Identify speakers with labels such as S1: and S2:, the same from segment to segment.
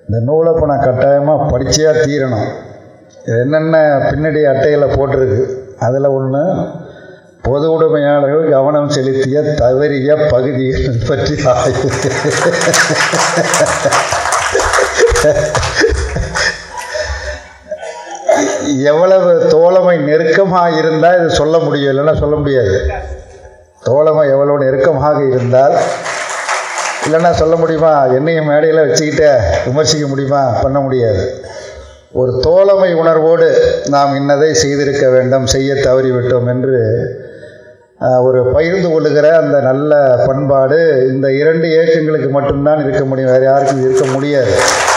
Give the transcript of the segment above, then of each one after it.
S1: இந்த நூலை இப்போ நான் கட்டாயமாக படிச்சே தீரணும் இது என்னென்ன பின்னாடி அட்டையில் போட்டிருக்கு அதில் ஒன்று பொது உடைமையாளர்கள் கவனம் செலுத்திய தவறிய பகுதிகள் பற்றி ஆய்வு எவ்வளவு தோழமை நெருக்கமாக இருந்தால் இது சொல்ல முடியும் இல்லைன்னா சொல்ல முடியாது தோழமை எவ்வளோ நெருக்கமாக இருந்தால் இல்லைன்னா சொல்ல முடியுமா என்னையும் மேடையில் வச்சுக்கிட்ட விமர்சிக்க முடியுமா பண்ண முடியாது ஒரு தோழமை உணர்வோடு நாம் இன்னதை செய்திருக்க வேண்டும் செய்ய தவறிவிட்டோம் என்று ஆஹ், ஒரு பகிர்ந்து கொள்ளுகிற அந்த நல்ல பண்பாடு இந்த இரண்டு இயக்கங்களுக்கு மட்டும்தான் இருக்க முடியும் வேறு யாருக்கும் இருக்க முடியாது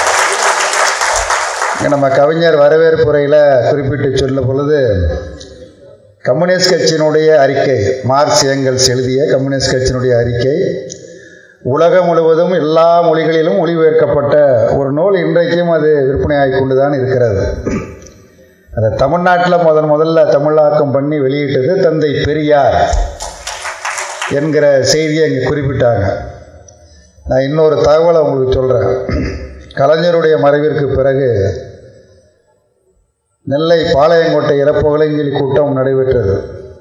S1: இங்க நம்ம கவிஞர் வரவேற்புரையில் குறிப்பிட்டு சொல்ல பொழுது கம்யூனிஸ்ட் கட்சியினுடைய அறிக்கை மார்க்ஸ் ஏங்கல்ஸ் எழுதிய கம்யூனிஸ்ட் கட்சியினுடைய அறிக்கை உலகம் முழுவதும் எல்லா மொழிகளிலும் மொழிபெயர்க்கப்பட்ட ஒரு நூல் இன்றைக்கும் அது விற்பனையாகி கொண்டு தான் இருக்கிறது அதை தமிழ்நாட்டில் முதன் முதல்ல தமிழாக்கம் பண்ணி வெளியிட்டது தந்தை பெரியார் என்கிற செய்தியை இங்கே குறிப்பிட்டாங்க நான் இன்னொரு தகவலை உங்களுக்கு சொல்கிறேன் கலைஞருடைய மறைவிற்கு பிறகு நெல்லை பாளையங்கோட்டை இறப்புகளைஞ்சலி கூட்டம் நடைபெற்றது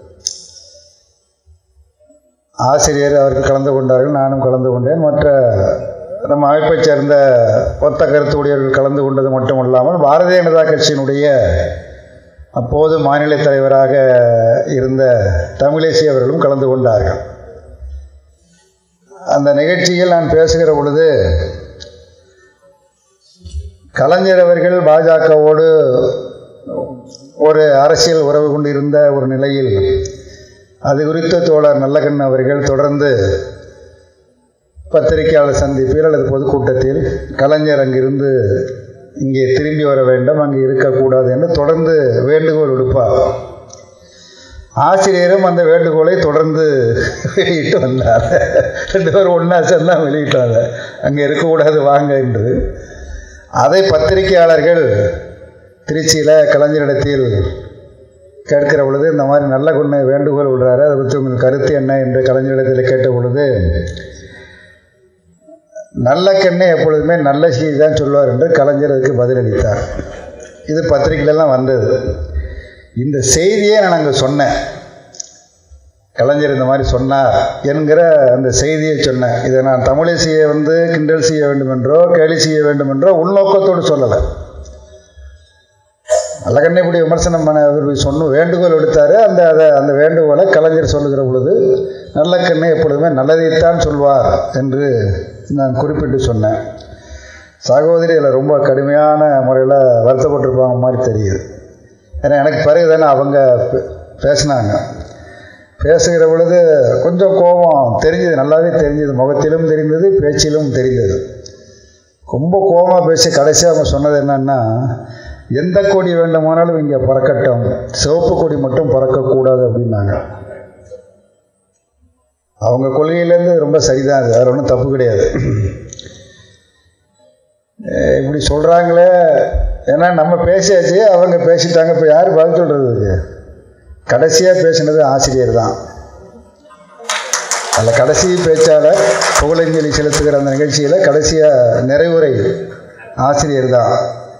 S1: ஆசிரியர் அவருக்கு கலந்து கொண்டார்கள் நானும் கலந்து கொண்டேன் மற்ற நம்ம அமைப்பைச் சேர்ந்த ஒத்த கருத்து உடையவர்கள் கலந்து கொண்டது மட்டும் இல்லாமல் பாரதிய ஜனதா கட்சியினுடைய அப்போது மாநில தலைவராக இருந்த தமிழிசை அவர்களும் கலந்து கொண்டார்கள் அந்த நிகழ்ச்சியில் நான் பேசுகிற பொழுது கலைஞர் அவர்கள் பாஜகவோடு ஒரு அரசியல் உறவு கொண்டிருந்த ஒரு நிலையில் அது குறித்து தோழர் நல்லகண்ணன் அவர்கள் தொடர்ந்து பத்திரிகையாளர் சந்திப்பில் அல்லது பொதுக்கூட்டத்தில் கலைஞர் அங்கிருந்து இங்கே திரும்பி வர வேண்டும் அங்கே இருக்கக்கூடாது என்று தொடர்ந்து வேண்டுகோள் விடுப்பார் ஆசிரியரும் அந்த வேண்டுகோளை தொடர்ந்து வெளியிட்டு வந்தார் ரெண்டு பேரும் ஒன்றா சேர்ந்தா வெளியிட்டாங்க அங்கே இருக்கக்கூடாது வாங்க என்று அதை பத்திரிகையாளர்கள் திருச்சியில் கலைஞரிடத்தில் கேட்கிற பொழுது இந்த மாதிரி நல்ல கொண்டு வேண்டுகோள் விடுறாரு அதை பற்றி உங்கள் கருத்து என்ன என்று கலைஞரிடத்தில் கேட்ட பொழுது நல்ல கண்ணே எப்பொழுதுமே நல்ல செய்தி தான் சொல்வார் என்று கலைஞர் அதுக்கு பதிலளித்தார் இது பத்திரிகையிலலாம் வந்தது இந்த செய்தியே நான் அங்கே சொன்னேன் கலைஞர் இந்த மாதிரி சொன்னார் என்கிற அந்த செய்தியை சொன்னேன் இதை நான் தமிழிசையை வந்து கிண்டல் செய்ய வேண்டும் என்றோ கேலி செய்ய வேண்டும் என்றோ உள்நோக்கத்தோடு சொல்லலை நல்லகண்ணை இப்படி விமர்சனம் பண்ண இவர் சொன்ன வேண்டுகோள் விடுத்தார் அந்த அதை அந்த வேண்டுகோளை கலைஞர் சொல்லுகிற பொழுது நல்லக்கண்ணை எப்பொழுதுமே நல்லதைத்தான் சொல்வார் என்று நான் குறிப்பிட்டு சொன்னேன் சகோதரி அதில் ரொம்ப கடுமையான முறையில் வருத்தப்பட்டிருப்பாங்க மாதிரி தெரியுது ஏன்னா எனக்கு பிறகு தானே அவங்க பே- பேசினாங்க பேசுகிற பொழுது கொஞ்சம் கோபம் தெரிஞ்சது நல்லாவே தெரிஞ்சது முகத்திலும் தெரிந்தது பேச்சிலும் தெரிந்தது ரொம்ப கோபமாக பேசி கடைசியாக அவங்க சொன்னது என்னன்னா எந்த கொடி வேண்டுமானாலும் இங்கே பறக்கட்டும் சிவப்பு கொடி மட்டும் பறக்கக்கூடாது அப்படின்னாங்க அவங்க கொள்கையிலேருந்து ரொம்ப சரிதான் அது வேறு ஒன்றும் தப்பு கிடையாது அஹ் இப்படி சொல்கிறாங்களே ஏன்னா நம்ம பேசியாச்சு அவங்க பேசிட்டாங்க இப்போ யார் பதில் சொல்கிறதுக்கு கடைசியாக பேசினது ஆசிரியர் தான் அதில் கடைசி பேச்சாளர் புகழஞ்சலி செலுத்துகிற அந்த நிகழ்ச்சியில் கடைசியாக நிறைவுரை ஆசிரியர் தான்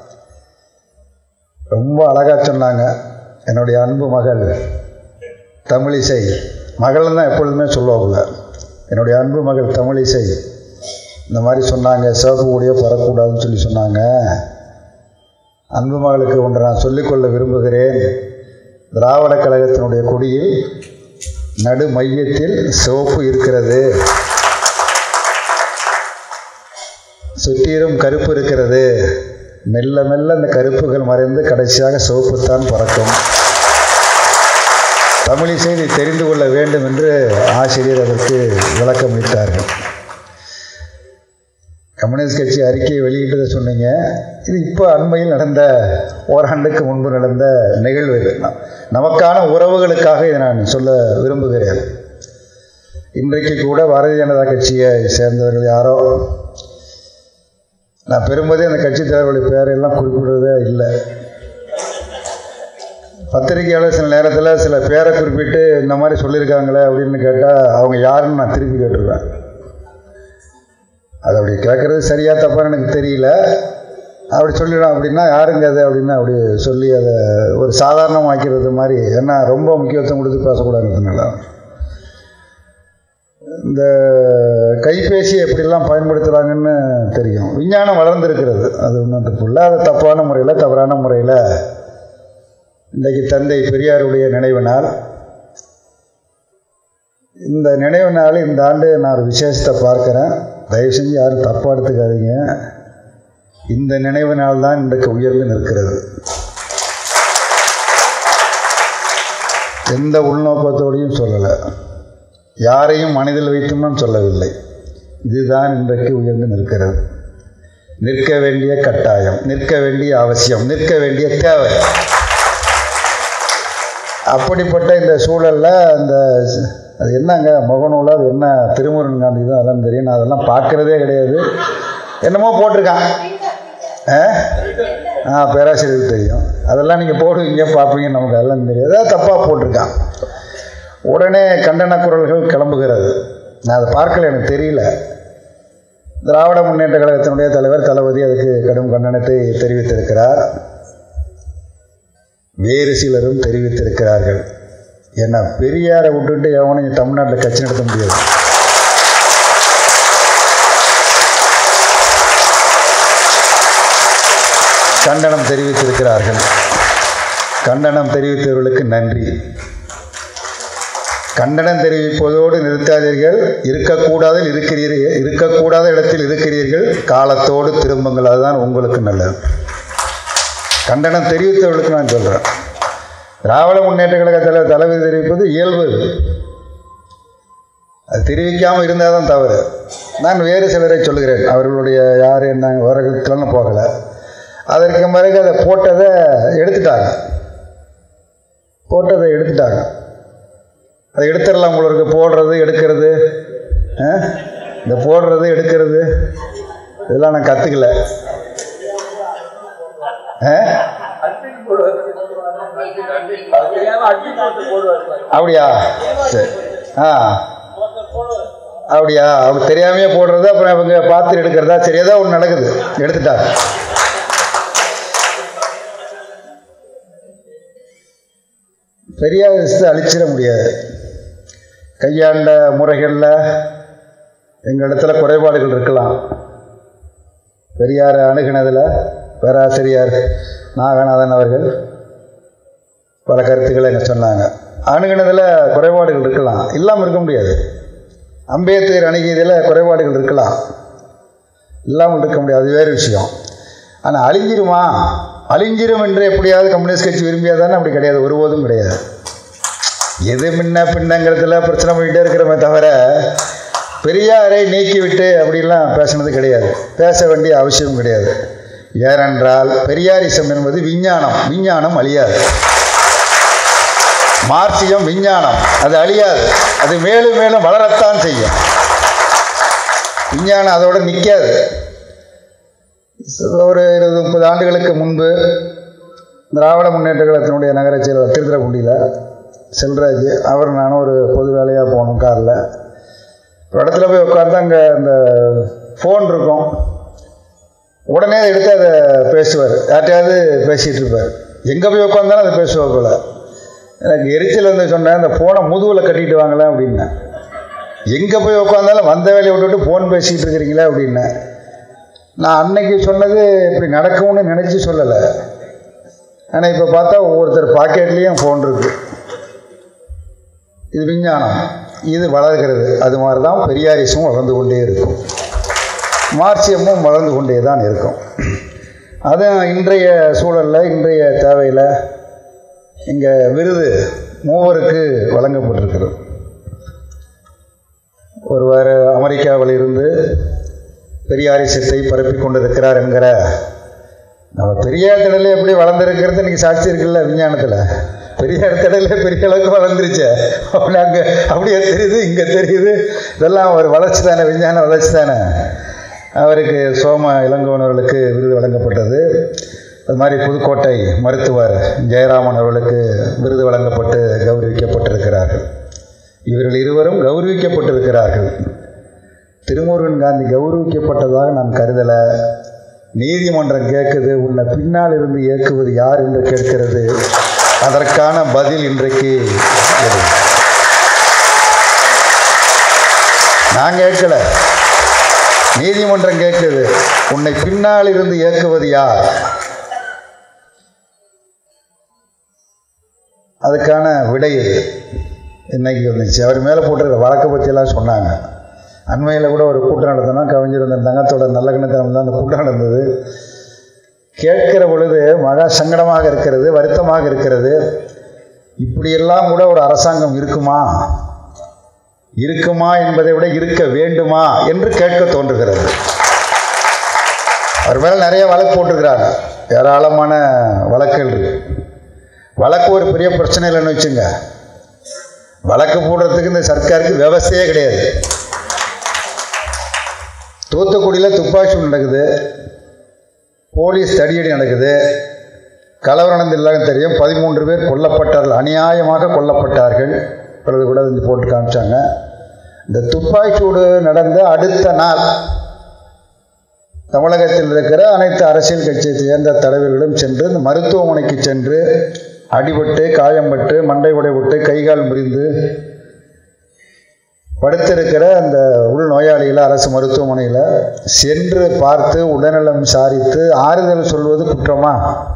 S1: ரொம்ப அழகாக சொன்னாங்க என்னுடைய அன்பு மகள் தமிழிசை மகள்னு தான் எப்பொழுதுமே சொல்லுவாங்க என்னுடைய அன்பு மகள் தமிழிசை இந்த மாதிரி சொன்னாங்க சிவப்பு கூடிய பறக்கூடாதுன்னு சொல்லி சொன்னாங்க அன்பு மகளுக்கு ஒன்று நான் சொல்லிக்கொள்ள விரும்புகிறேன் திராவிட கழகத்தினுடைய கொடியில் நடு மையத்தில் சிவப்பு இருக்கிறது சுற்றிலும் கருப்பு இருக்கிறது மெல்ல மெல்ல அந்த கருப்புகள் மறைந்து கடைசியாக சிவப்புத்தான் பறக்கும் தமிழிசை இதை தெரிந்து கொள்ள வேண்டும் என்று ஆசிரியர் அதற்கு விளக்கமளித்தார்கள் கம்யூனிஸ்ட் கட்சி அறிக்கையை வெளியிட்டதை சொன்னீங்க இது இப்போ அண்மையில் நடந்த ஓராண்டுக்கு முன்பு நடந்த நிகழ்வு இது. ந- நமக்கான உறவுகளுக்காக இதை நான் சொல்ல விரும்புகிறேன் இன்றைக்கு கூட பாரதிய ஜனதா கட்சியை சேர்ந்தவர்கள் யாரோ நான் பெரும்போதே அந்த கட்சி தலைவர்களுடைய பேரையெல்லாம் குறிப்பிடுறதே இல்லை பத்திரிகையாளர் சில நேரத்தில் சில பேரை குறிப்பிட்டு இந்த மாதிரி சொல்லியிருக்காங்களே அப்படின்னு கேட்டால் அவங்க யாருன்னு நான் திருப்பி கேட்டுருவேன் அது அப்படி கேட்குறது சரியாக தப்பான்னு எனக்கு தெரியல அப்படி சொல்லிடும் அப்படின்னா யாருங்க அது அப்படின்னு அப்படி சொல்லி அதை ஒரு சாதாரணமாக்கிறது மாதிரி ஏன்னா ரொம்ப முக்கியத்துவம் கொடுத்து பேசக்கூடாதுனால இந்த கைபேசி எப்படிலாம் பயன்படுத்துகிறாங்கன்னு தெரியும் விஞ்ஞானம் வளர்ந்துருக்கிறது அது ஒன்றும் தப்பு இல்லை அது தப்பான முறையில் தவறான முறையில் இன்றைக்கு தந்தை பெரியாருடைய நினைவு நாள் இந்த நினைவு நாள் இந்த ஆண்டு நான் ஒரு விசேஷத்தை பார்க்குறேன் தயவு செஞ்சு யாரும் தப்பாக எடுத்துக்காதீங்க இந்த நினைவு நாள் தான் இன்றைக்கு உயர்ந்து நிற்கிறது எந்த உள்நோக்கத்தோடையும் சொல்லலை யாரையும் மனதில் வைத்தும் சொல்லவில்லை இதுதான் இன்றைக்கு உயர்ந்து நிற்கிறது நிற்க வேண்டிய கட்டாயம் நிற்க வேண்டிய அவசியம் நிற்க வேண்டிய தேவை அப்படிப்பட்ட இந்த சூழலில் அந்த அது என்னங்க முகநூல் அது என்ன திருமுருகன் காந்தி தான் அதெல்லாம் தெரியும் நான் அதெல்லாம் பார்க்குறதே கிடையாது என்னமோ போட்டிருக்கான் ஆ ஆ பேராசிரியருக்கு தெரியும் அதெல்லாம் நீங்கள் போடுவீங்க பார்ப்பீங்க நமக்கு அதெல்லாம் தெரியாது ஏதாவது தப்பாக போட்டிருக்கான் உடனே கண்டன குரல்கள் கிளம்புகிறது நான் அதை பார்க்கல எனக்கு தெரியல திராவிட முன்னேற்ற கழகத்தினுடைய தலைவர் தளபதி அதுக்கு கடும் கண்டனத்தை தெரிவித்திருக்கிறார் வேறு சிலரும் தெரிவித்திருக்கிறார்கள் ஏன்னா பெரியாரை விட்டுட்டு எவனையும் தமிழ்நாட்டில் கட்சி நடத்த முடியாது கண்டனம் தெரிவித்திருக்கிறார்கள் கண்டனம் தெரிவித்தவர்களுக்கு நன்றி கண்டனம் தெரிவிப்பதோடு நிறுத்தாதீர்கள் இருக்கக்கூடாத இருக்கிறீர்கள் இருக்கக்கூடாத இடத்தில் இருக்கிறீர்கள் காலத்தோடு திரும்புங்கள் அதுதான் உங்களுக்கு நல்லது கண்டனம் தெரிவித்தவர்களுக்கு நான் சொல்கிறேன் திராவிட முன்னேற்ற கழக தலைவர் தலைவர் தெரிவிப்பது இயல்பு அது தெரிவிக்காமல் இருந்தால் தான் தவறு நான் வேறு சிலரை சொல்கிறேன் அவர்களுடைய யார் என்ன வரலாம் போகலை அதற்கு பிறகு அதை போட்டதை எடுத்துட்டாங்க போட்டதை எடுத்துட்டாங்க அதை எடுத்துடலாம் உங்களுக்கு போடுறது எடுக்கிறது இந்த போடுறது எடுக்கிறது இதெல்லாம் நான் கற்றுக்கல அப்படியா சரி ஆ அப்படியா அவங்க தெரியாமையே போடுறது அப்புறம் அவங்க பார்த்து எடுக்கிறதா சரி ஏதோ ஒன்று நடக்குது எடுத்துட்டாங்க பெரியார் விஷயத்தை அழிச்சிட முடியாது கையாண்ட முறைகளில் எங்கள் இடத்துல குறைபாடுகள் இருக்கலாம் பெரியாரை அணுகினதில் பேராசிரியர் நாகநாதன் அவர்கள் பல கருத்துக்களை என்ன சொன்னாங்க அணுகினதில் குறைபாடுகள் இருக்கலாம் இல்லாமல் இருக்க முடியாது அம்பேத்கர் அணுகியதில் குறைபாடுகள் இருக்கலாம் இல்லாமல் இருக்க முடியாது அது வேறு விஷயம் ஆனால் அழிஞ்சிருமா அழிஞ்சிரும் என்று எப்படியாவது கம்யூனிஸ்ட் கட்சி விரும்பியாதானே அப்படி கிடையாது ஒருபோதும் கிடையாது எது முன்ன பின்னங்கிறதுல பிரச்சனை பண்ணிகிட்டே இருக்கிறோமே தவிர பெரியாரை நீக்கிவிட்டு அப்படிலாம் பேசுனது கிடையாது பேச வேண்டிய அவசியம் கிடையாது ஏனென்றால் பெரியாரிசம் என்பது விஞ்ஞானம் விஞ்ஞானம் அழியாது மார்க்சியம் விஞ்ஞானம் அது அழியாது அது மேலும் மேலும் வளரத்தான் செய்யும் விஞ்ஞானம் அதோட நிற்காது ஒரு இருபது முப்பது ஆண்டுகளுக்கு முன்பு திராவிட முன்னேற்ற கழகத்தினுடைய நகர செயலர் திருத்துறைப்பூண்டியில் செல்வராஜ் அவர் நானும் ஒரு பொது வேலையாக போனோம் காரில் ஒரு இடத்துல போய் உட்காந்து அங்கே அந்த ஃபோன் இருக்கும் உடனே எடுத்து அதை பேசுவார் யார்ட்டையாவது பேசிகிட்டு இருப்பார் எங்கே போய் உட்காந்தாலும் அதை பேசுவார் போல் எனக்கு எரிச்சல் வந்து சொன்னேன் அந்த ஃபோனை முதுகில் கட்டிட்டு வாங்கலாம் அப்படின்னேன் எங்கே போய் உட்காந்தாலும் வந்த வேலையை விட்டுவிட்டு ஃபோன் பேசிகிட்டு இருக்கிறீங்களா அப்படின்னேன் நான் அன்னைக்கு சொன்னது இப்படி நடக்கும்னு நினச்சி சொல்லலை ஆனால் இப்போ பார்த்தா ஒவ்வொருத்தர் பாக்கெட்லேயும் ஃபோன் இருக்குது இது விஞ்ஞானம் இது வளர்கிறது அது மாதிரி தான் பெரியாரிசமும் வளர்ந்து கொண்டே இருக்கும் மார்க்சியமும் வளர்ந்து கொண்டே தான் இருக்கும் அது இன்றைய சூழலில் இன்றைய தேவையில் இங்கே விருது மூவருக்கு வழங்கப்பட்டிருக்கிறது ஒருவர் அமெரிக்காவில் இருந்து பெரியாரிசத்தை பரப்பி கொண்டிருக்கிறார் என்கிற நம்ம பெரியார் திடலே எப்படி வளர்ந்துருக்கிறது இன்றைக்கி சாட்சி இருக்குல்ல விஞ்ஞானத்தில் பெரியார் திடலே பெரிய அளவுக்கு வளர்ந்துருச்சு அப்படி அங்கே அப்படியே தெரியுது இங்கே தெரியுது இதெல்லாம் ஒரு வளர்ச்சி தானே விஞ்ஞான வளர்ச்சி தானே அவருக்கு சோம இளங்கோவன் அவர்களுக்கு விருது வழங்கப்பட்டது அது மாதிரி புதுக்கோட்டை மருத்துவர் ஜெயராமன் அவர்களுக்கு விருது வழங்கப்பட்டு கௌரவிக்கப்பட்டிருக்கிறார்கள் இவர்கள் இருவரும் கௌரவிக்கப்பட்டிருக்கிறார்கள் திருமுருகன் காந்தி கௌரவிக்கப்பட்டதாக நான் கருதலை நீதிமன்றம் கேட்குது உன்னை பின்னால் இருந்து இயக்குவது யார் என்று கேட்கிறது அதற்கான பதில் இன்றைக்கு இது. நான் கேட்கல நீதிமன்றம் கேட்குது உன்னை பின்னால் இருந்து இயக்குவது யார் அதுக்கான விடை இது இன்னைக்கு வந்துச்சு அவர் மேலே போட்டிருக்க வழக்கை பற்றியெல்லாம் சொன்னாங்க அண்மையில் கூட ஒரு கூட்டம் நடத்தினோம் கவிஞர் வந்து தங்கத்தோட நல்ல கணத்தில் தான் அந்த கூட்டம் நடந்தது கேட்கிற பொழுது மகா சங்கடமாக இருக்கிறது வருத்தமாக இருக்கிறது இப்படியெல்லாம் கூட ஒரு அரசாங்கம் இருக்குமா இருக்குமா என்பதை விட இருக்க வேண்டுமா என்று கேட்க தோன்றுகிறது அவர் மேலே நிறைய வழக்கு போட்டிருக்கிறாங்க ஏராளமான வழக்குகள் இருக்கு வழக்கு ஒரு பெரிய பிரச்சனை இல்லைன்னு வச்சுங்க வழக்கு போடுறதுக்கு இந்த சர்க்காருக்கு விவசாயே கிடையாது தூத்துக்குடியில் துப்பாக்கி சூடு நடக்குது போலீஸ் தடியடி நடக்குது கலவரம் நடந்தில்லான்னு தெரியும் பதிமூன்று பேர் கொல்லப்பட்டார்கள் அநியாயமாக கொல்லப்பட்டார்கள் பிறகு கூட இது போட்டு காமிச்சாங்க இந்த துப்பாக்கி சூடு நடந்த அடுத்த நாள் தமிழகத்தில் இருக்கிற அனைத்து அரசியல் கட்சியை சேர்ந்த தலைவர்களும் சென்று இந்த மருத்துவமனைக்கு சென்று அடிபட்டு காயம்பட்டு மண்டை உடைபட்டு கைகால் முறிந்து படுத்திருக்கிற அந்த உள் நோயாளிகளை அரசு மருத்துவமனையில் சென்று பார்த்து உடல்நலம் விசாரித்து ஆறுதல் சொல்வது குற்றமா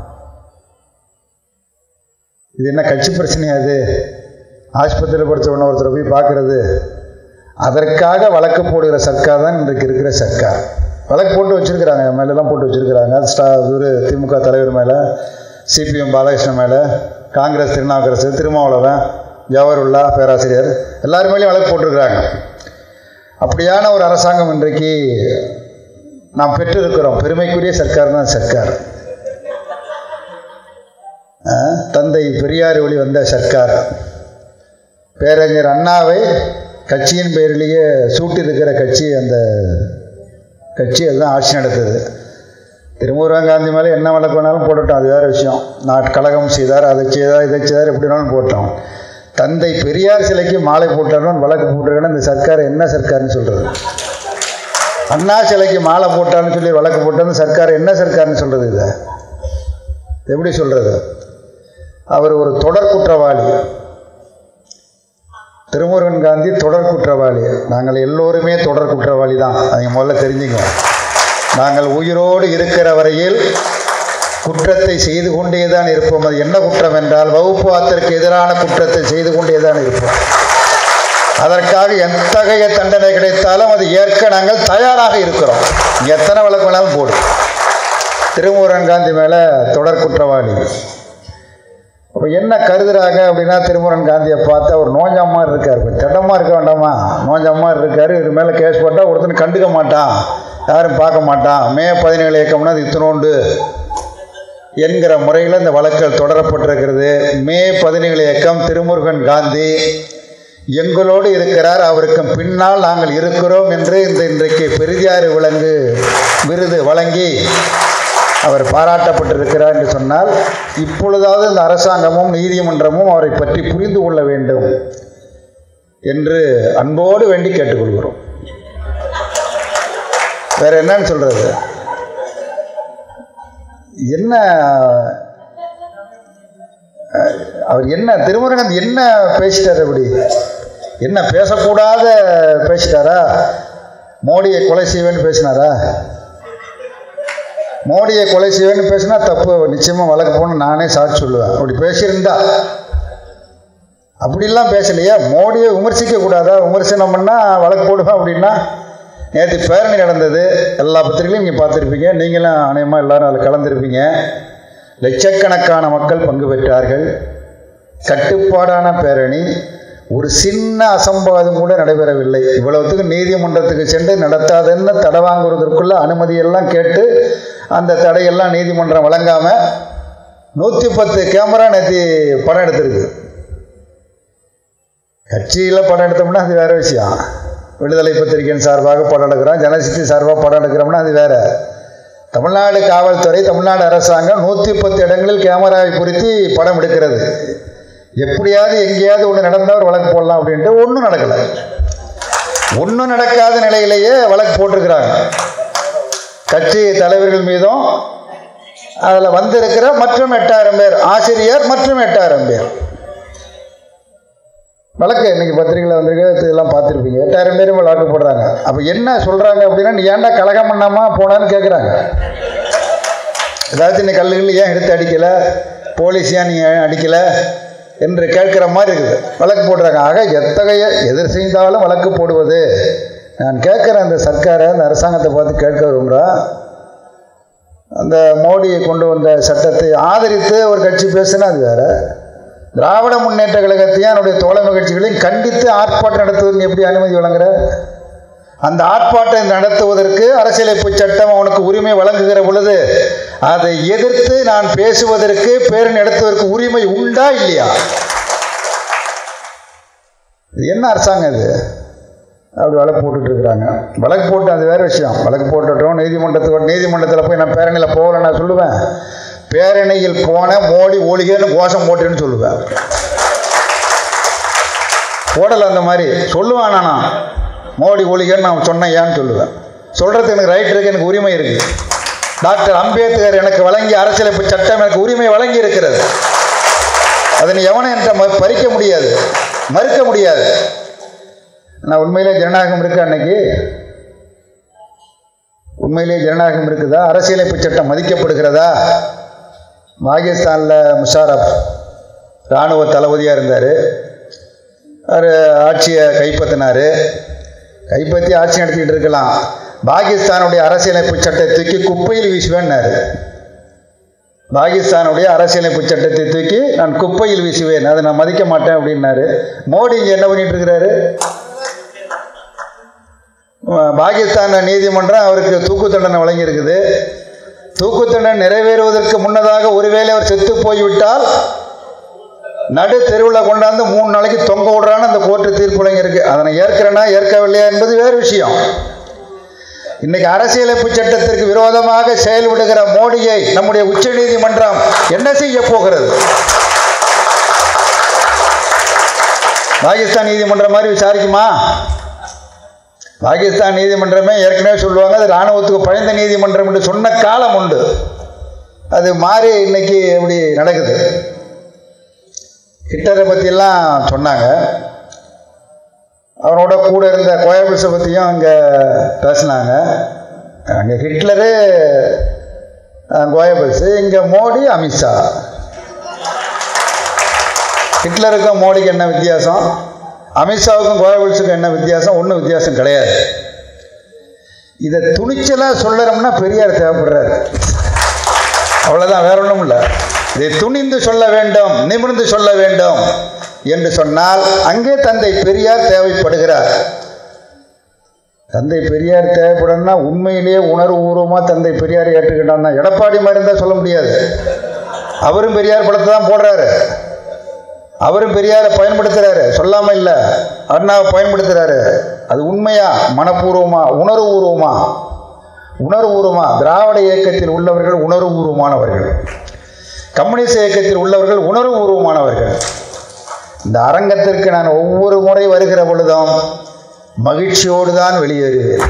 S1: இது என்ன கட்சி பிரச்சனையா அது ஆஸ்பத்திரியில் படித்த உடனே ஒருத்தரை போய் பார்க்கறது அதற்காக வழக்கு போடுகிற சர்க்கார் தான் இன்றைக்கு இருக்கிற சர்க்கார் வழக்கு போட்டு வச்சிருக்கிறாங்க என் மேலெல்லாம் போட்டு வச்சிருக்கிறாங்க ஸ்டா இவர் திமுக தலைவர் மேலே சிபிஎம் பாலகிருஷ்ணன் மேலே காங்கிரஸ் திருநாவுக்கரசு திருமாவளவன் ஜவஹர்லா பேராசிரியர் எல்லாரும் மேலேயும் வழக்கு போட்டிருக்கிறாங்க அப்படியான ஒரு அரசாங்கம் இன்றைக்கு நாம் பெற்றிருக்கிறோம் பெருமைக்குரிய சர்க்கார் தான் சர்க்கார் அஹ், தந்தை பெரியார் வழி வந்த சர்க்கார் பேரறிஞர் அண்ணாவை கட்சியின் பெயரிலேயே சூட்டியிருக்கிற கட்சி அந்த கட்சி அதுதான் ஆட்சி நடத்துது திருமுருகன் காந்தி மேலே என்ன வழக்கு வேணாலும் போட்டுட்டோம் அது வேறு விஷயம் நான் கழகம் செய்தார் அதை செய்தார் இதை செய்தார் எப்படி வேணாலும் போட்டோம் தந்தை பெரியார் சிலைக்கு மாலை போட்டாலும் வழக்கு போட்டிருக்கேன்னா இந்த சர்க்கார் என்ன சர்க்கார்னு சொல்கிறது அண்ணா சிலைக்கு மாலை போட்டான்னு சொல்லி வழக்கு போட்டாலும் சர்க்கார் என்ன சர்க்கார்னு சொல்கிறது இதை எப்படி சொல்கிறது அவர் ஒரு தொடர் குற்றவாளி திருமுருகன் காந்தி தொடர் குற்றவாளி நாங்கள் எல்லோருமே தொடர் குற்றவாளி தான் அதை முதல்ல தெரிஞ்சுங்க நாங்கள் உயிரோடு இருக்கிற வரையில் குற்றத்தை செய்து கொண்டே தான் இருப்போம் அது என்ன குற்றம் என்றால் வகுப்பாத்திற்கு எதிரான குற்றத்தை செய்து கொண்டே தான் இருப்போம் அதற்காக எத்தகைய தண்டனை கிடைத்தாலும் அது ஏற்க நாங்கள் தயாராக இருக்கிறோம் இங்க எத்தனை வழக்கு வேணாலும் போடு திருமுருகன் காந்தி மேலே தொடர் குற்றவாளி அப்போ என்ன கருதுறாங்க அப்படின்னா திருமுருகன் காந்தியை பார்த்து அவர் நோஞ்சா மாதிரி இருக்கார் இப்போ திடமாக இருக்க வேண்டாமா நோஞ்சா மாதிரி இருக்கார் இது மேலே கேஸ் போட்டால் ஒருத்தன் கண்டுக்க மாட்டான் யாரும் பார்க்க மாட்டான் மே பதினேழு இயக்கம்னா அது இத்தனோண்டு என்கிற முறையில் இந்த வழக்குகள் தொடரப்பட்டிருக்கிறது மே பதினேழு இயக்கம் திருமுருகன் காந்தி எங்களோடு இருக்கிறார் அவருக்கு பின்னால் நாங்கள் இருக்கிறோம் என்று இந்த இன்றைக்கு பெரியாறு விலங்கு விருது வழங்கி அவர் பாராட்டப்பட்டிருக்கிறார் என்று சொன்னால் இப்பொழுதாவது இந்த அரசாங்கமும் நீதிமன்றமும் அவரை பற்றி புரிந்து கொள்ள வேண்டும் என்று அன்போடு வேண்டி கேட்டுக்கொள்கிறோம் வேற என்னன்னு சொல்றது என்ன அஹ், அவர் என்ன திருமுருகன் என்ன பேசிட்டார் அப்படி என்ன பேசக்கூடாத பேசிட்டாரா மோடியை கொலை செய்வேன்னு பேசினாரா மோடியை கொலை செய்வேன்னு பேசினா தப்பு நிச்சயமாக வழக்கு போகணும் நானே சாட்சி சொல்லுவேன் அப்படி பேசியிருந்தா அப்படிலாம் பேசலையே மோடியை விமர்சிக்க கூடாதா விமர்சனம் பண்ணால் வழக்கு போடுவேன் அப்படின்னா நேற்று பேரணி நடந்தது எல்லா பத்திரிகையும் நீங்கள் பார்த்துருப்பீங்க நீங்களும் அநேகமாக எல்லாரும் அதில் கலந்துருப்பீங்க லட்சக்கணக்கான மக்கள் பங்கு பெற்றார்கள் கட்டுப்பாடான பேரணி ஒரு சின்ன அசம்பாவிதம் கூட நடைபெறவில்லை இவ்வளவுத்துக்கு நீதிமன்றத்துக்கு சென்று நடத்தாதுன்னு தடை வாங்குவதற்குள்ள அனுமதியெல்லாம் கேட்டு அந்த தடையெல்லாம் நீதிமன்றம் வழங்காமல் நூற்றி பத்து கேமரா நேற்று படம் எடுத்திருக்கு கட்சியில் படம் எடுத்தோம்னா அது வேற விஷயம் விடுதலை பத்திரிகையின் சார்பாக படம் எடுக்கிறோம் ஜனசக்தி சார்பாக படம் எடுக்கிறோம்னா அது வேற தமிழ்நாடு காவல்துறை தமிழ்நாடு அரசாங்கம் நூற்றி பத்து இடங்களில் கேமராவை பொருத்தி படம் எடுக்கிறது எப்படியாவது எங்கேயாவது ஒன்று நடந்தால் ஒரு வழக்கு போடலாம் அப்படின்ட்டு ஒன்றும் நடக்கலை ஒன்றும் நடக்காத நிலையிலேயே வழக்கு போட்டிருக்கிறாங்க கட்சி தலைவர்கள் மீதும் அதில் வந்திருக்கிற மற்றும் எட்டாயிரம் பேர் ஆசிரியர் மற்றும் எட்டாயிரம் பேர் வழக்கு இன்னைக்கு பத்திரிகையில் வந்திருக்கு இதெல்லாம் பார்த்துருப்பீங்க எட்டாயிரம் பேரும் வழக்கு போடுறாங்க அப்போ என்ன சொல்கிறாங்க அப்படின்னா நீ ஏன்டா கலகம் பண்ணாமா போனான்னு கேட்குறாங்க ஏதாச்சும் நீ கல்லுகள் ஏன் எடுத்து அடிக்கலை போலீஸ் ஏன் நீ ஏன் அடிக்கலை என்று கேட்குற மாதிரி இருக்குது வழக்கு போடுறாங்க ஆக எத்தகைய எதிர் செய்தாலும் வழக்கு போடுவது நான் கேட்குற அந்த சர்க்காரை அந்த அரசாங்கத்தை பார்த்து கேட்க விரும்புகிறேன் அந்த மோடி கொண்டு வந்த சட்டத்தை ஆதரித்து ஒரு கட்சி பேசுனா அது வேற திராவிட முன்னேற்ற கழகத்தையும் என்னுடைய தோழமை கட்சிகளையும் கண்டித்து ஆர்ப்பாட்டம் நடத்துவதற்கு எப்படி அனுமதி வழங்குற அந்த ஆர்ப்பாட்டம் நடத்துவதற்கு அரசியலமைப்பு சட்டம் அவனுக்கு உரிமை வழங்குகிற பொழுது அதை எதிர்த்து நான் பேசுவதற்கு பேரணி நடத்துவதற்கு உரிமை உண்டா இல்லையா இது என்ன அரசாங்கம் இது அப்படி வழக்கு போட்டுட்டு இருக்கிறாங்க வழக்கு போட்டு அது வேற விஷயம் வழக்கு போட்டுட்டோம் நீதிமன்றத்துக்கு நீதிமன்றத்தில் போய் நான் பேரணியில் போகல நான் சொல்லுவேன் பேரணியில் போன மோடி ஒழிகன்னு கோஷம் போட்டுன்னு சொல்லுவேன் போடலை அந்த மாதிரி சொல்லுவேன் நான் மோடி ஒழிகன்னு நான் சொன்னேன் ஏன்னு சொல்லுவேன் சொல்கிறதுக்கு எனக்கு ரைட் இருக்கு எனக்கு உரிமை இருக்குது டாக்டர் அம்பேத்கர் எனக்கு வழங்கிய அரசியலமைப்பு சட்டம் எனக்கு உரிமை வழங்கி இருக்கிறது அதை நீ எவனை என்ற ம- பறிக்க முடியாது மறுக்க முடியாது நான் உண்மையிலே ஜனநாயகம் இருக்கு அன்னைக்கு உண்மையிலே ஜனநாயகம் இருக்குதா அரசியலமைப்பு சட்டம் மதிக்கப்படுகிறதா பாகிஸ்தானில் முஷாரப் இராணுவ தளபதியாக இருந்தார் அவர் ஆட்சியை கைப்பற்றினார் கைப்பற்றி ஆட்சி நடத்திக்கிட்டு இருக்கலாம் பாகிஸ்தானுடைய அரசியலமைப்பு சட்டத்தை தூக்கி குப்பையில் வீசுவேன்னாரு பாகிஸ்தானுடைய அரசியலமைப்பு சட்டத்தை தூக்கி நான் குப்பையில் வீசுவேன் அதை நான் மதிக்க மாட்டேன் அப்படின்னாரு மோடி இங்கே என்ன பண்ணிட்டு இருக்கிறாரு பாகிஸ்தான் நீதிமன்றம் அவருக்கு தூக்கு தண்டனை வழங்கியிருக்குது தூக்கு தண்டனை நிறைவேறுவதற்கு முன்னதாக ஒருவேளை அவர் செத்து போய்விட்டால் நடு தெருவில் கொண்டாந்து மூணு நாளைக்கு தொங்க விடுறான்னு அந்த கோர்ட்டு தீர்ப்பு வழங்கியிருக்கு அதனை ஏற்கிறேனா ஏற்கவில்லையா என்பது வேறு விஷயம் இன்னைக்கு அரசியலமைப்பு சட்டத்திற்கு விரோதமாக செயல்படுகிற மோடியை நம்முடைய உச்சநீதிமன்றம் என்ன செய்ய போகிறது பாகிஸ்தான் நீதிமன்றம் மாதிரி விசாரிக்குமா பாகிஸ்தான் நீதிமன்றமே ஏற்கனவே சொல்லுவாங்க அது இராணுவத்துக்கு பழைந்த நீதிமன்றம் என்று சொன்ன காலம் உண்டு அது மாறி இன்னைக்கு எப்படி நடக்குது ஹிட்லரை பற்றியெல்லாம் சொன்னாங்க அவரோட கூட இருந்த கோயபிள்ஸை பற்றியும் அங்கே பேசினாங்க அங்கே ஹிட்லரு கோயபிள்ஸு இங்கே மோடி அமித்ஷா ஹிட்லருக்கும் மோடிக்கு என்ன வித்தியாசம் அமித்ஷாவுக்கும் கோயபிள்ஸுக்கும் என்ன வித்தியாசம் ஒன்றும் வித்தியாசம் கிடையாது இதை துணிச்சலாக சொல்லறோம்னா பெரியார் தேவைப்படுறாரு அவ்வளோதான் வேற ஒன்றும் இல்லை இதை துணிந்து சொல்ல வேண்டும் நிமிர்ந்து சொல்ல வேண்டும் என்று சொன்னால் அங்கே தந்தை பெரியார் தேவைப்படுகிறார் தந்தை பெரியார் தேவைப்படணும்னா உண்மையிலேயே உணர்வுபூர்வமாக தந்தை பெரியார் ஏற்றுக்கிட்டான்னா எடப்பாடி மாதிரி இருந்தால் சொல்ல முடியாது அவரும் பெரியார் படத்தை தான் போடுறாரு அவரும் பெரியாரை பயன்படுத்துறாரு சொல்லாம இல்லை அண்ணாவை பயன்படுத்துறாரு அது உண்மையா மனப்பூர்வமா உணர்வுபூர்வமா உணர்வுபூர்வமா திராவிட இயக்கத்தில் உள்ளவர்கள் உணர்வுபூர்வமானவர்கள் கம்யூனிஸ்ட் இயக்கத்தில் உள்ளவர்கள் உணர்வுபூர்வமானவர்கள் இந்த அரங்கத்திற்கு நான் ஒவ்வொரு முறை வருகிற பொழுதும் மகிழ்ச்சியோடு தான் வெளியேறுவேன்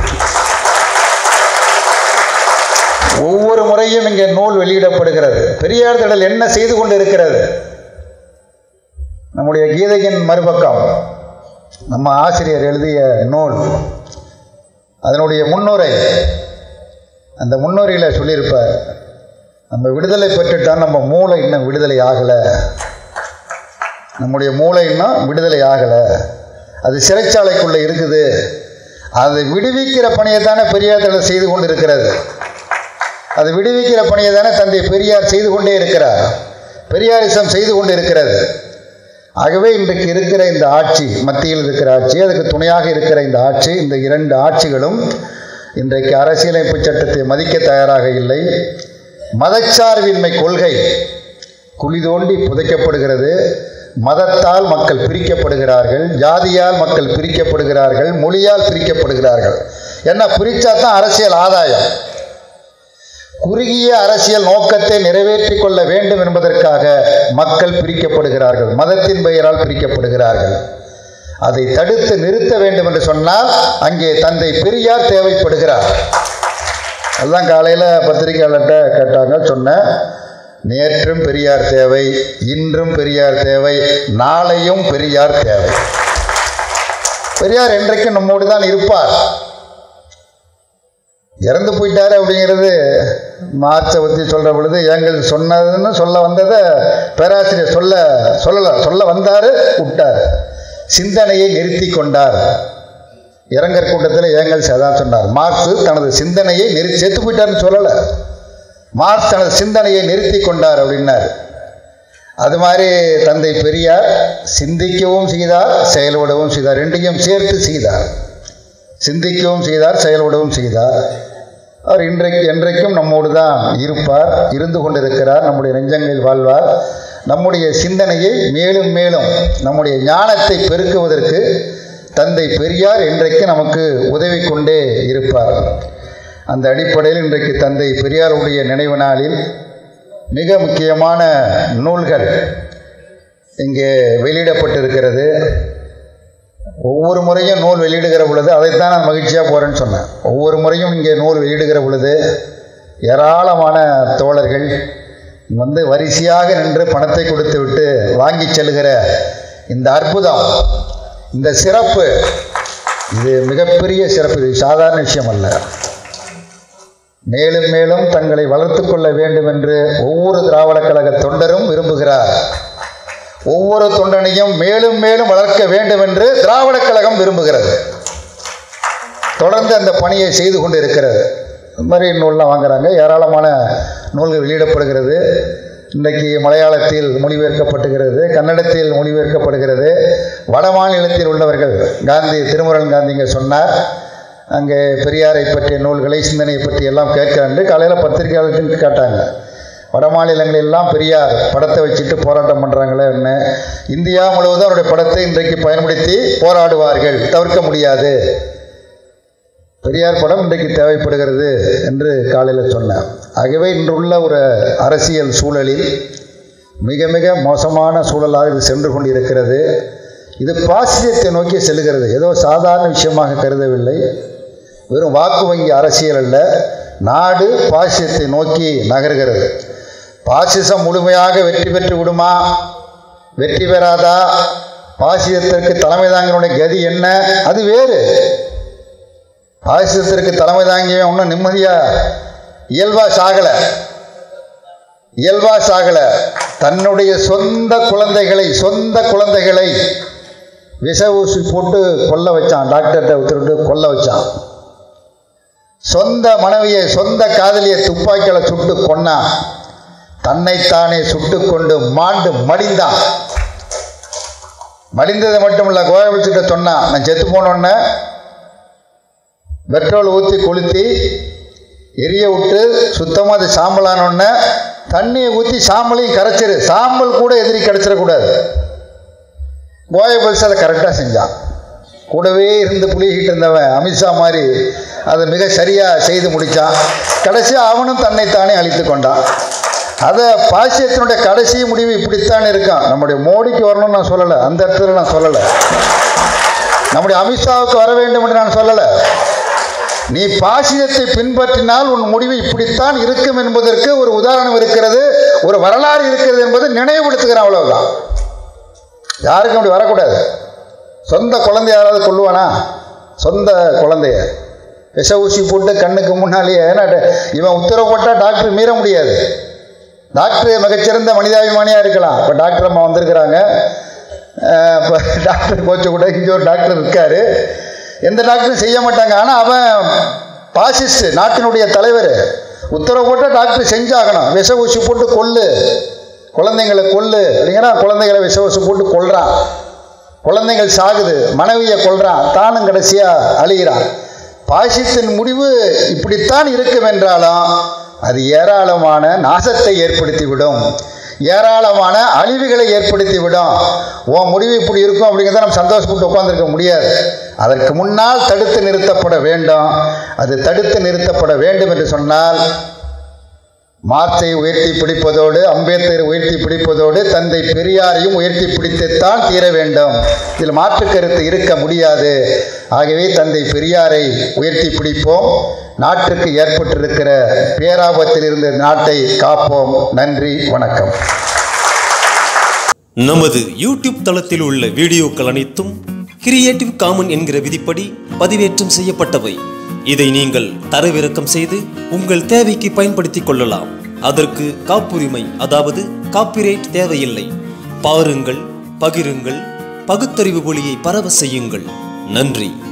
S1: ஒவ்வொரு முறையும் இங்கே நூல் வெளியிடப்படுகிறது பெரியார் திடல் என்ன செய்து கொண்டு இருக்கிறது நம்முடைய கீதையின் மறுபக்கம் நம்ம ஆசிரியர் எழுதிய நூல் அதனுடைய முன்னுரை அந்த முன்னுரையில் சொல்லியிருப்பார் நம்ம விடுதலை பெற்றுட்டால் நம்ம மூளை இன்னும் விடுதலை ஆகலை நம்முடைய மூளை இன்னும் விடுதலை ஆகலை அது சிறைச்சாலைக்குள்ளே இருக்குது அதை விடுவிக்கிற பணியை தானே பெரியார் திடல் செய்து கொண்டு இருக்கிறது அதை விடுவிக்கிற பணியை தானே தந்தை பெரியார் செய்து கொண்டே இருக்கிறார் பெரியாரிசம் செய்து கொண்டு இருக்கிறது ஆகவே இன்றைக்கு இருக்கிற இந்த ஆட்சி மத்தியில் இருக்கிற ஆட்சி அதுக்கு துணையாக இருக்கிற இந்த ஆட்சி இந்த இரண்டு ஆட்சிகளும் இன்றைக்கு அரசியலமைப்பு சட்டத்தை மதிக்க தயாராக இல்லை மதச்சார்பின்மை கொள்கை குழி தோண்டி புதைக்கப்படுகிறது மதத்தால் மக்கள் பிரிக்கப்படுகிறார்கள் ஜாதியால் மக்கள் பிரிக்கப்படுகிறார்கள் மொழியால் பிரிக்கப்படுகிறார்கள் என்ன பிரித்தா தான் அரசியல் ஆதாயம் குறுகிய அரசியல் நோக்கத்தை நிறைவேற்றிக் கொள்ள வேண்டும் என்பதற்காக மக்கள் பிரிக்கப்படுகிறார்கள் மதத்தின் பெயரால் பிரிக்கப்படுகிறார்கள் அதை தடுத்து நிறுத்த வேண்டும் என்று சொன்னால் அங்கே தந்தை பெரியார் தேவைப்படுகிறார் அதுதான் காலையில் பத்திரிகையாளர்கிட்ட கேட்டாங்க சொன்னேன் நேற்றும் பெரியார் தேவை இன்றும் பெரியார் தேவை நாளையும் பெரியார் தேவை பெரியார் என்றைக்கும் நம்மோடு தான் இருப்பார் இறந்து போயிட்டாரு அப்படிங்கிறது மார்ச்சை பற்றி சொல்கிற பொழுது எங்கள் சொன்னதுன்னு சொல்ல வந்ததை பேராசிரியர் சொல்ல சொல்லலை சொல்ல வந்தார் விட்டார் சிந்தனையை நிறுத்தி கொண்டார் இரங்கற் கூட்டத்தில் ஏங்கல்ஸ் அதான் சொன்னார் மார்க்ஸ் தனது சிந்தனையை நிறு செத்து போயிட்டார்னு சொல்லலை மார்க்ஸ் தனது சிந்தனையை நிறுத்தி கொண்டார் அப்படின்னார் அது மாதிரி தந்தை பெரியார் சிந்திக்கவும் செய்தார் செயல்படவும் செய்தார் ரெண்டையும் சேர்த்து செய்தார் சிந்திக்கவும் செய்தார் செயல்படவும் செய்தார் அவர் இன்றைக்கு என்றைக்கும் நம்மோடு தான் இருப்பார் இருந்து கொண்டிருக்கிறார் நம்முடைய நெஞ்சங்களில் வாழ்வார் நம்முடைய சிந்தனையை மேலும் மேலும் நம்முடைய ஞானத்தை பெருக்குவதற்கு தந்தை பெரியார் இன்றைக்கு நமக்கு உதவி கொண்டே இருப்பார் அந்த அடிப்படையில் இன்றைக்கு தந்தை பெரியாருடைய நினைவு நாளில் மிக முக்கியமான நூல்கள் இங்கே வெளியிடப்பட்டிருக்கிறது ஒவ்வொரு முறையும் நூல் வெளியிடுகிற பொழுது அதைத்தான் நான் மகிழ்ச்சியாக போகிறேன்னு சொன்னேன் ஒவ்வொரு முறையும் இங்கே நூல் வெளியிடுகிற பொழுது ஏராளமான தோழர்கள் வந்து வரிசையாக நின்று பணத்தை கொடுத்து விட்டு வாங்கி செல்கிற இந்த அற்புதம் இந்த சிறப்பு இது மிகப்பெரிய சிறப்பு இது சாதாரண விஷயம் அல்ல மேலும் மேலும் தங்களை வளர்த்து கொள்ள வேண்டும் என்று ஒவ்வொரு திராவிட கழக தொண்டரும் விரும்புகிறார் ஒவ்வொரு தொண்டனையும் மேலும் மேலும் வளர்க்க வேண்டும் என்று திராவிட கழகம் விரும்புகிறது தொடர்ந்து அந்த பணியை செய்து கொண்டு இருக்கிறது இந்த மாதிரி நூல்லாம் வாங்குறாங்க ஏராளமான நூல்கள் வெளியிடப்படுகிறது இன்றைக்கு மலையாளத்தில் மொழிபெயர்க்கப்பட்டுகிறது கன்னடத்தில் மொழிபெயர்க்கப்படுகிறது வட மாநிலத்தில் உள்ளவர்கள் காந்தி திருமுருகன் காந்திங்க சொன்னார் அங்கே பெரியாரை பற்றிய நூல்களை சிந்தனையை பற்றி எல்லாம் கேட்கிறாண்டு காலையில் பத்திரிகையாளர்கள் கேட்டாங்க வட மாநிலங்களெல்லாம் பெரியார் படத்தை வச்சுட்டு போராட்டம் பண்ணுறாங்களே என்ன இந்தியா முழுவதும் அவருடைய படத்தை இன்றைக்கு பயன்படுத்தி போராடுவார்கள் தவிர்க்க முடியாது பெரியார் படம் இன்றைக்கு தேவைப்படுகிறது என்று காலையில் சொன்னேன் ஆகவே இன்றுள்ள ஒரு அரசியல் சூழலில் மிக மிக மோசமான சூழலாக இது சென்று கொண்டிருக்கிறது இது பாசிசத்தை நோக்கி செல்கிறது ஏதோ சாதாரண விஷயமாக கருதவில்லை வெறும் வாக்கு வங்கி அரசியல் அல்ல நாடு பாசிசத்தை நோக்கி நகர்கிறது பாசிசம் முழுமையாக வெற்றி பெற்று விடுமா வெற்றி பெறாதா பாசிசத்திற்கு தலைமை தாங்கினுடைய கதி என்ன அது வேறு பாசிசத்திற்கு தலைமை தாங்கியவன் ஒன்றும் நிம்மதியாக இயல்பா சாகலை இயல்பா சாகலை தன்னுடைய சொந்த குழந்தைகளை சொந்த குழந்தைகளை விஷ ஊசி போட்டு கொல்ல வச்சான் டாக்டர்கிட்ட உத்தரவிட்டு கொல்ல வச்சான் சொந்த மனைவியை சொந்த காதலியை துப்பாக்கியால் சுட்டு கொன்னான் தன்னைத்தானே சுட்டு கொண்டு மாண்டு மடிந்தான் மடிந்தது மட்டும் இல்லை கோயபிச்சிட்ட சொன்னான் நான் செத்து போனோன்னே பெட்ரோல் ஊற்றி கொளுத்தி எரிய விட்டு சுத்தமாக அது சாம்பலானோடனே தண்ணியை ஊற்றி சாம்பலையும் கரைச்சிரு சாம்பல் கூட எதிரி கிடச்சிடக்கூடாது கோயபல்ஸ் அதை கரெக்டாக செஞ்சான் கூடவே இருந்து புளிகிட்டு இருந்தவன் அமித்ஷா மாதிரி அதை மிக சரியாக செய்து முடித்தான் கடைசியாக அவனும் தன்னைத்தானே அழித்து கொண்டான் அதை பாசியத்தினுடைய கடைசி முடிவு இப்படித்தான் இருக்கான் நம்முடைய மோடிக்கு வரணும்னு நான் சொல்லலை அந்த இடத்துல நான் சொல்லலை நம்முடைய அமித்ஷாவுக்கு வர வேண்டும் என்று நான் சொல்லலை நீ பாசியத்தை பின்பற்றினால் உன் முடிவு இப்படித்தான் இருக்கும் என்பதற்கு ஒரு உதாரணம் இருக்கிறது ஒரு வரலாறு இருக்கிறது என்பதை நினைவுபடுத்துகிறேன் அவ்வளவுதான் யாருக்கும் அப்படி வரக்கூடாது சொந்த குழந்தை யாராவது கொள்ளுவானா சொந்த குழந்தைய விஷ ஊசி போட்டு கண்ணுக்கு முன்னாலேயே ஏன்னா இவன் உத்தரவு போட்டால் டாக்டர் மீற முடியாது டாக்டர் மிகச்சிறந்த மனிதாபிமானியாக இருக்கலாம் இப்போ டாக்டர் அம்மா வந்திருக்கிறாங்க இப்போ டாக்டர் கோச்சு கூட இங்கே ஒரு டாக்டர் இருக்கார் எந்த டாக்டரும் செய்ய மாட்டாங்க ஆனால் அவன் பாசிஸ்ட் நாட்டினுடைய தலைவர் உத்தரவு போட்டால் டாக்டர் செஞ்சாகணும் விஷ ஊசி போட்டு கொல்லு குழந்தைங்களை கொல்லு அப்படிங்கிற குழந்தைகளை விஷ ஊசி போட்டு கொல்றான் குழந்தைகள் சாகுது மனைவியை கொல்றான் தானும் கடைசியாக அழிகிறான் பாசித்தின் முடிவு இப்படித்தான் இருக்கும் என்றாலும் அது ஏராளமான நாசத்தை ஏற்படுத்திவிடும் ஏராளமான அழிவுகளை ஏற்படுத்திவிடும் உன் முடிவு இப்படி இருக்கும் அப்படிங்கிறத நம்ம சந்தோஷப்பட்டு உட்காந்துருக்க முடியாது அதற்கு முன்னால் தடுத்து நிறுத்தப்பட வேண்டும் அது தடுத்து நிறுத்தப்பட வேண்டும் என்று சொன்னால் மார்க்சை உயர்த்தி பிடிப்பதோடு அம்பேத்கரை உயர்த்தி பிடிப்பதோடு தந்தை பெரியாரையும் உயர்த்தி பிடித்துத்தான் தீர வேண்டும் இதில் மாற்று கருத்து இருக்க முடியாது ஆகவே தந்தை பெரியாரை உயர்த்தி பிடிப்போம் நாட்டுக்கு ஏற்பட்டிருக்கிற பேராபத்தில் இருந்த நாட்டை காப்போம் நன்றி வணக்கம்
S2: நமது யூடியூப் தளத்தில் உள்ள வீடியோக்கள் அனைத்தும் கிரியேட்டிவ் காமன் என்கிற விதிப்படி பதிவேற்றம் செய்யப்பட்டவை இதை நீங்கள் தரவிறக்கம் செய்து உங்கள் தேவைக்கு பயன்படுத்திக் கொள்ளலாம் அதற்கு காப்புரிமை அதாவது காப்பிரைட் தேவையில்லை பாருங்கள் பகிருங்கள் பகுத்தறிவு ஒளியை பரவ செய்யுங்கள் நன்றி